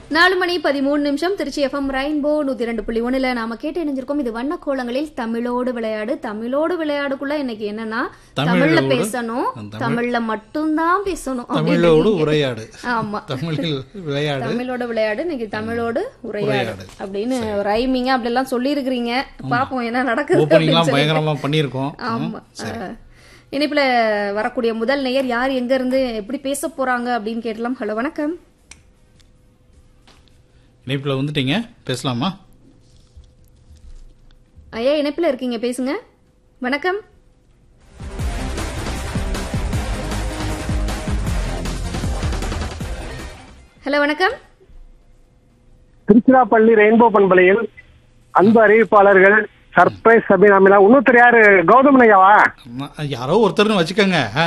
நாலு மணி பதிமூணு நிமிஷம் திருச்சி எஃப்எம் ரெயின்போ நூத்தி ரெண்டு புள்ளி ஒண்ணுல நாம கேட்டு இணைஞ்சிருக்கோம் இது வண்ண கோலங்களில் தமிழோடு விளையாடு தமிழோடு விளையாடுக்குள்ள இன்னைக்கு என்னன்னா தமிழ்ல தமிழோடு பேசணும் தமிழ். தமிழ்ல மட்டும்தான் பேசணும் தமிழோடு உரையாடு ஆமா தமிழில் விளையாடு தமிழோட விளையாடு இன்னைக்கு தமிழோடு உரையாடு உரையாடு. அப்படின்னு ரைமிங்க அப்படி எல்லாம் சொல்லி இருக்கிறீங்க பாப்போம் என்ன நடக்குது ஓப்பனிங்லாம் அப்படின்னு சொல்லி. பயங்கரமா பண்ணியிருக்கோம் ஆமா அஹ், இணைப்புல வரக்கூடிய முதல் நேயர் யார் எங்க இருந்து எப்படி பேச போறாங்க அப்படின்னு கேட்டலாம் ஹலோ வணக்கம் இணைப்புல வந்துட்டீங்க பேசலாமா ஐயா இணைப்புல இருக்கீங்க பேசுங்க வணக்கம் ஹலோ வணக்கம் திருச்சிராப்பள்ளி ரெயின்போ பண்பலையில் அன்பு அறிவிப்பாளர்கள் சர்ப்ரைஸ் அபினாமிலா இன்னொருத்தர் யாரு கௌதமன் ஐயாவா ஆமா, யாரோ ஒருத்தர்னு வச்சுக்கோங்க